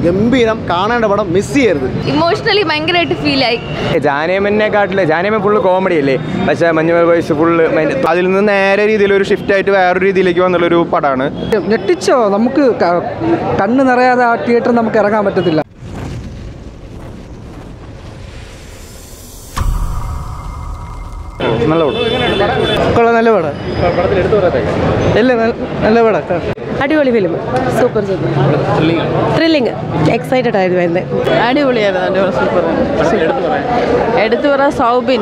ഗംഭീരം കാണേണ്ട പടം മിസ് ചെയ്യരുത് ഇമോഷണലി ഭയങ്കരമായിട്ട് ഫീലായി ജാനേമനെക്കാട്ടില് ജാനേമൻ ഫുള്ള് കോമഡി അല്ലേ പക്ഷേ മഞ്ഞുമൽ വയസ്സ് ഫുള്ള് അതിൽ നിന്ന് നേരെ രീതിയിൽ ഒരു ഷിഫ്റ്റ് ആയിട്ട് വേറൊരു രീതിയിലേക്ക് വന്നുള്ളൊരു പടമാണ് ഞെട്ടിച്ചോ നമുക്ക് ക- കണ്ണ് നിറയാതെ ആ തിയേറ്ററിൽ നമുക്ക് ഇറങ്ങാൻ പറ്റത്തില്ല നല്ല പടം കൊള്ളാം നല്ല പടം ഇല്ല നല്ല- നല്ല പടം അടിപൊളി film super super thrilling excited ആയിരുന്നു വരുന്നത് അടിപൊളിയായിരുന്നു അടിപൊളി സൂപ്പർ എടുത്തു പറ സൗബിൻ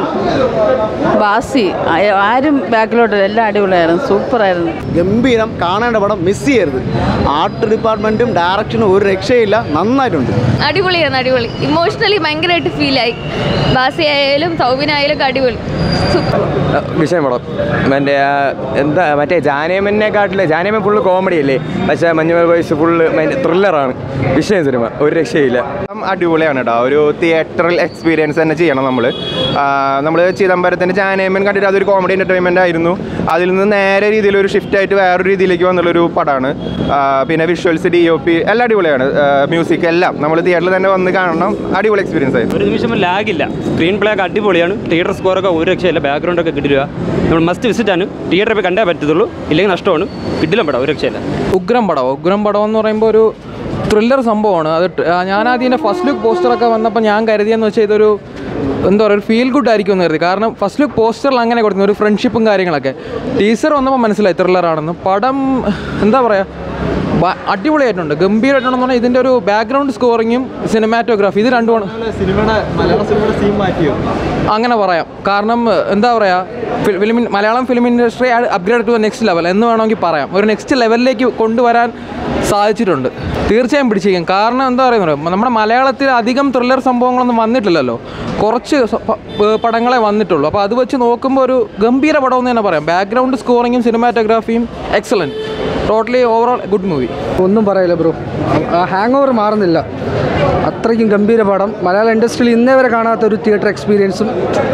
ബാസി ആ- ആരും ബാക്കിലോട്ട് എല്ലാം അടിപൊളിയായിരുന്നു സൂപ്പറായിരുന്നു ഗംഭീരം കാണേണ്ട പടം മിസ് ചെയ്യരുത് ആർട്ട് ഡിപ്പാർട്ട്മെൻറ്റും ഡയറക്ഷനും ഒരു രക്ഷയില്ല നന്നായിട്ടുണ്ട് അടിപൊളിയായിരുന്നു അടിപൊളി ഇമോഷണലി ഭയങ്കരമായിട്ട് ഫീലായി ബാസി ആയാലും സൗബിനായാലും ഒക്കെ അടിപൊളി സൂപ്പർ വിഷയം പടം മറ്റേ ആ, എന്താ മറ്റേ ജാനേമനെക്കാട്ടില് ജാനേമൻ ഫുള്ള് കോമഡി അല്ലേ പക്ഷേ മഞ്ഞുമൽ വയസ്സ് ഫുള്ള് ത്രില്ലറാണ് വിഷയം സിനിമ ഒരു രക്ഷയില്ല അടിപൊളിയാണ് കേട്ടോ ഒരു തിയേറ്ററിൽ എക്സ്പീരിയൻസ് തന്നെ ചെയ്യണം നമ്മൾ നമ്മൾ ചിദംബരത്തിൻ്റെ ജാനേമൻ കണ്ടിട്ട് അതൊരു കോമഡി എൻ്റർടൈൻമെൻ്റ് ആയിരുന്നു അതിൽ നിന്ന് നേരെ രീതിയിൽ ഒരു ഷിഫ്റ്റ് ആയിട്ട് വേറൊരു രീതിയിലേക്ക് വന്നുള്ളൊരു പടമാണ് ആ, പിന്നെ വിഷ്വൽസ് ഡി ഒ പി എല്ലാം അടിപൊളിയാണ് മ്യൂസിക് എല്ലാം നമ്മൾ തിയേറ്ററിൽ തന്നെ വന്ന് കാണണം അടിപൊളി എക്സ്പീരിയൻസ് ആയിരുന്നു ഒരു നിമിഷം ലാഗില്ല സ്ക്രീൻ പ്ലേ ഒക്കെ അടിപൊളിയാണ് തിയേറ്റർ സ്കോറൊക്കെ ഒരു രക്ഷയില്ല ബാക്ക്ഗ്രൗണ്ട് ഒക്കെ കിട്ടില്ല നമ്മൾ മസ്റ്റ് വിസിറ്റ് ആണ് തിയേറ്ററിൽ പോയി കണ്ടേ പറ്റത്തുള്ളൂ ഇല്ലെങ്കിൽ നഷ്ടമാണ് കിട്ടില്ല പടം ഒരു രക്ഷയില്ല ഉഗ്രം പടം ഉഗ്രം പടം എന്ന് പറയുമ്പോൾ ഒരു ത്രില്ലർ സംഭവമാണ് അത് ട്- ആ, ഞാൻ ആദ്യം ഫസ്റ്റ് ലുക്ക് പോസ്റ്ററൊക്കെ വന്നപ്പോൾ ഞാൻ കരുതിയെന്ന് വെച്ചാൽ ഇതൊരു എന്താ പറയുക ഒരു ഫീൽ ഗുഡ് ആയിരിക്കും എന്ന് കരുതി കാരണം ഫസ്റ്റ് ലുക്ക് പോസ്റ്ററിൽ അങ്ങനെ കൊടുക്കുന്നു ഒരു ഫ്രണ്ട്ഷിപ്പും കാര്യങ്ങളൊക്കെ ടീസർ വന്നപ്പോൾ മനസ്സിലായി ത്രില്ലറാണെന്ന് പടം എന്താ പറയുക ബ- അടിപൊളിയായിട്ടുണ്ട് ഗംഭീരമായിട്ടുണ്ടെന്ന് പറഞ്ഞാൽ ഇതിൻ്റെ ഒരു ബാക്ക്ഗ്രൗണ്ട് സ്കോറിങ്ങും സിനിമാറ്റോഗ്രാഫി ഇത് രണ്ടുമാണ് സിനിമയുടെ മലയാള സിനിമയുടെ സീൻ മാറ്റിയോ അങ്ങനെ പറയാം കാരണം എന്താ പറയുക film Malayalam film industry upgrade to next level എന്ന് വേണമെങ്കിൽ പറയാം ഒരു നെക്സ്റ്റ് ലെവലിലേക്ക് കൊണ്ടുവരാൻ സാധിച്ചിട്ടുണ്ട് തീർച്ചയായും പിടിച്ചിരിക്കും കാരണം എന്താ പറയുന്നത് നമ്മുടെ മലയാളത്തിൽ അധികം ത്രില്ലർ സംഭവങ്ങളൊന്നും വന്നിട്ടില്ലല്ലോ കുറച്ച് സ- പ- ഏർ പടങ്ങളെ വന്നിട്ടുള്ളൂ അപ്പോൾ അത് വെച്ച് നോക്കുമ്പോൾ ഒരു ഗംഭീര പടം എന്ന് തന്നെ പറയാം ബാക്ക്ഗ്രൗണ്ട് സ്കോറിങ്ങും സിനിമാറ്റോഗ്രാഫിയും excellent totally overall good movie ഒന്നും പറയില്ല ബ്രോ ആ ഹാങ് ഓവർ മാറുന്നില്ല അത്രയ്ക്കും ഗംഭീര പടം മലയാള ഇൻഡസ്ട്രിയിൽ ഇന്നേ വരെ കാണാത്ത ഒരു തിയേറ്റർ എക്സ്പീരിയൻസും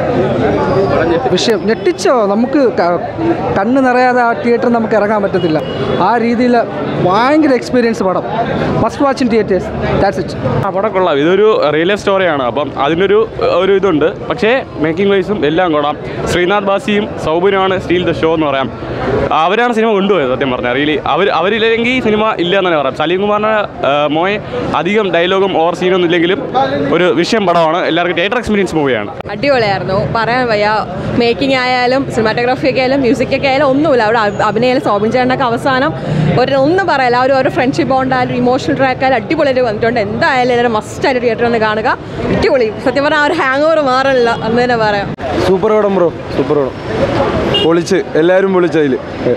വിഷയം ഞെട്ടിച്ചോ നമുക്ക് ക- കണ്ണ് നിറയാതെ ആ തിയേറ്ററിൽ നമുക്ക് ഇറങ്ങാൻ പറ്റത്തില്ല ആ രീതിയിൽ ഭയങ്കര എക്സ്പീരിയൻസ് പടം must watch in theatres that's it ആ പടം കൊള്ളാം ഇതൊരു റിയൽ ലൈഫ് സ്റ്റോറിയാണ് അപ്പം അതിനൊരു ഒരു ഇതുണ്ട് പക്ഷേ മേക്കിംഗ് വൈസും എല്ലാം കൊള്ളാം ശ്രീനാഥ് ബാസിയും സൗബിനുമാണ് സ്റ്റീൽ ദ ഷോ എന്ന് പറയാം അവരാണ് സിനിമ കൊണ്ടുപോയത് സത്യം പറഞ്ഞാൽ റിയലി അവർ അവരില്ലെങ്കിൽ സിനിമ ഇല്ല എന്ന് തന്നെ പറയാം സലീം കുമാറിന് മോയെ അധികം ഡയലോഗും ഓവർ സീനൊന്നും ഇല്ലെങ്കിലും ഒരു വിഷയം പടമാണ് എല്ലാവർക്കും തിയേറ്റർ എക്സ്പീരിയൻസ് മൂവിയാണ് അടിപൊളിയായിരുന്നു പറയാൻ വയ്യ മേക്കിംഗ് ആയാലും സിനിമാറ്റോഗ്രാഫി ഒക്കെ ആയാലും മ്യൂസിക് ഒക്കെ ആയാലും ഒന്നുമില്ല അവിടെ അഭി- അഭിനയം സോബിൻ ചേട്ടനൊക്കെ അവസാനം ഒരു ഒന്നും പറയല്ല ആ ഒരു ഓരോ ഫ്രണ്ട്ഷിപ്പ് ബോണ്ടായാലും ഇമോഷണൽ ട്രാക്ക് ആയാലും അടിപൊളിയായിട്ട് വന്നിട്ടുണ്ട് എന്തായാലും എല്ലാവരും മസ്റ്റ് ആയിട്ട് തിയേറ്ററിൽ ഒന്ന് കാണുക അടിപൊളി സത്യം പറഞ്ഞാൽ ആ ഒരു ഹാങ് ഓവർ മാറില്ല എന്ന് തന്നെ പറയാം സൂപ്പർ പടം ബ്രോ സൂപ്പർ പടം പൊളിച്ച് എല്ലാവരും പൊളിച്ച് അതിൽ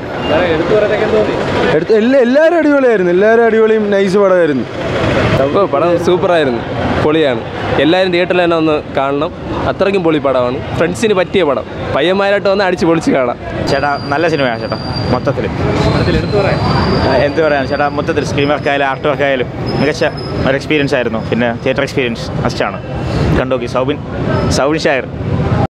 എടുത്ത് എല്ലാ എല്ലാവരും അടിപൊളിയായിരുന്നു എല്ലാവരും അടിപൊളിയും നൈസ് പടമായിരുന്നു പടം സൂപ്പറായിരുന്നു പൊളിയാണ് എല്ലാവരും തിയേറ്ററിൽ തന്നെ ഒന്ന് കാണണം അത്രയ്ക്കും പൊളി പടമാണ് ഫ്രണ്ട്സിന് പറ്റിയ പടം പയ്യന്മാരായിട്ട് വന്ന് അടിച്ച് പൊളിച്ച് കാണാം ചേട്ടാ നല്ല സിനിമയാണ് ചേട്ടാ മൊത്തത്തിൽ എന്ത് പറയാൻ ചേട്ടാ മൊത്തത്തിൽ സ്ക്രീൻ വർക്ക് ആയാലും ആർട്ട് വർക്ക് ആയാലും മികച്ച ഒരു എക്സ്പീരിയൻസ് ആയിരുന്നു പിന്നെ തിയേറ്റർ എക്സ്പീരിയൻസ് മസ്റ്റാണ് കണ്ടോക്കി സൗബിൻ സൗബിൻ ഷായർ